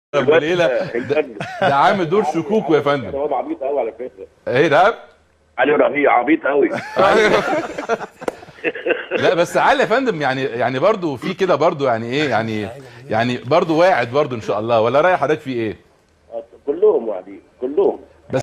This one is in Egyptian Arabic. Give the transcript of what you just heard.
ابو ليلى ده, الفن ده عامل دور شكوكو يا فندم هو عبيط قوي على فكره ايه ده علي ربيع عبيط قوي لا بس علي يا فندم يعني يعني برضو في كده برضو يعني ايه يعني يعني برضو واعد برضو ان شاء الله ولا رايح حضرتك في ايه كلهم واعدين كلهم بس